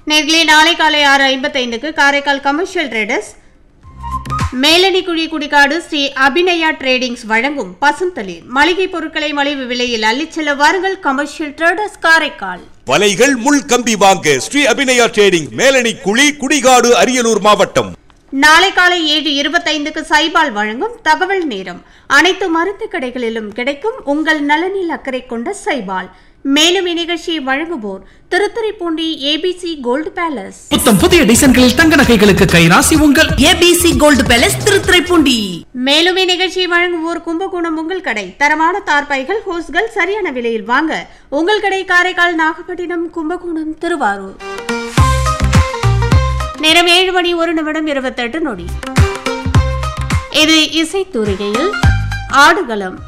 நேர்களே நாளை காலை ஆறு ஐம்பத்தைந்துக்கு Karaikal commercial traders Melanikuzhi Kudikadu Sri Abhinaya tradings வழங்கும் பசுந்தளிர் மளிகை பொருட்களை மலிவு விலையில் அள்ளிச் செல்ல வாருங்கள் கமர்ஷியல் ட்ரேடர்ஸ் காரைக்கால் வலைகள் முள் கம்பி வாங்க ஸ்ரீ அபிநயா ட்ரேடிங் மேலணி குழி குடிகாடு அரியலூர் மாவட்டம் நாளை காலை ஏழு இருபத்தைந்துக்கு சைபால் வழங்கும் தகவல் நேரம் அனைத்து மருந்து கடைகளிலும் கிடைக்கும் உங்கள் நலனில் அக்கறை கொண்ட சைபால் மேலும் இந்நிகழ்ச்சியை வழங்குவோர் திருத்துறைப்பூண்டி ஏபிசி கோல்டு பேலஸ் புத்தம் புதிய டிசைன்களில் தங்க நகைகளுக்கு கைராசி உங்கள் ஏபிசி கோல்டு பேலஸ் திருத்துறைப்பூண்டி மேலும் இந்நிகழ்ச்சியை வழங்குவோர் கும்பகோணம் உங்கள் கடை தரமான தார்பாய்கள் ஹோஸ்கள் சரியான விலையில் வாங்க உங்கள் கடை காரைக்கால் நாகப்பட்டினம் கும்பகோணம் திருவாரூர் நேரம் ஏழு மணி ஒரு நிமிடம் இருபத்தெட்டு நொடி இது இசைத்தூரிகையில் ஆடுகளம்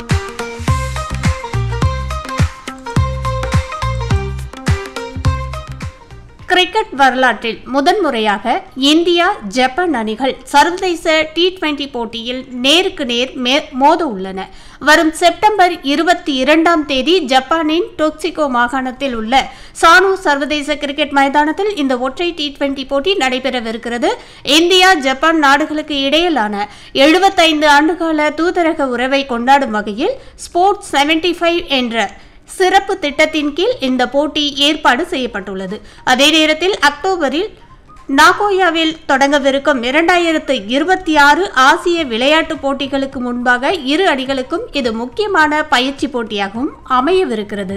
கிரிக்கெட் வரலாற்றில் முதன்முறையாக இந்தியா ஜப்பான் அணிகள் சர்வதேச டி டுவெண்டி போட்டியில் நேருக்கு நேர் மே- மோத உள்ளன வரும் செப்டம்பர் இருபத்தி இரண்டாம் தேதி ஜப்பானின் டொக்சிகோ மாகாணத்தில் உள்ள சானோ சர்வதேச கிரிக்கெட் மைதானத்தில் இந்த ஒற்றை டி டுவெண்டி போட்டி நடைபெறவிருக்கிறது இந்தியா ஜப்பான் நாடுகளுக்கு இடையிலான எழுபத்தைந்து ஆண்டுகால தூதரக உறவை கொண்டாடும் வகையில் ஸ்போர்ட்ஸ் 75 ஃபைவ் என்ற சிறப்பு திட்டத்தின் கீழ் இந்த போட்டி ஏற்பாடு செய்யப்பட்டுள்ளது அதே நேரத்தில் அக்டோபரில் நாகோயாவில் தொடங்கவிருக்கும் இரண்டாயிரத்து இருபத்தி ஆறு ஆசிய விளையாட்டுப் போட்டிகளுக்கு முன்பாக இரு அணிகளுக்கும் இது முக்கியமான பயிற்சி போட்டியாகவும் அமையவிருக்கிறது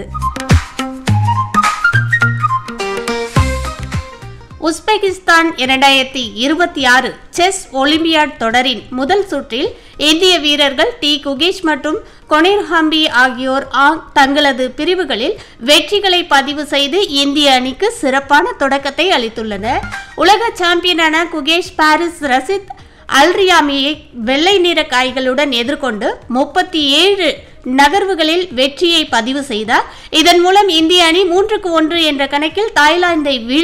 உஸ்பெகிஸ்தான் இரண்டாயிரத்தி இருபத்தி ஆறு செஸ் ஒலிம்பியாட் தொடரின் முதல் சுற்றில் இந்திய வீரர்கள் டி குகேஷ் மற்றும் கொனிர் ஹம்பி ஆகியோர் ஆ- தங்களது பிரிவுகளில் வெற்றிகளை பதிவு செய்து இந்திய அணிக்கு சிறப்பான தொடக்கத்தை அளித்துள்ளனர் உலக சாம்பியனான குகேஷ் பாரிஸ் ரசித் அல்ரியாமியை வெள்ளை நிற காய்களுடன் எதிர்கொண்டு முப்பத்தி ஏழு நகர்வுகளில் வெற்றியை பதிவு செய்தார் இதன் மூலம் இந்திய அணி மூன்றுக்கு ஒன்று என்ற கணக்கில் தாய்லாந்தை வீழ்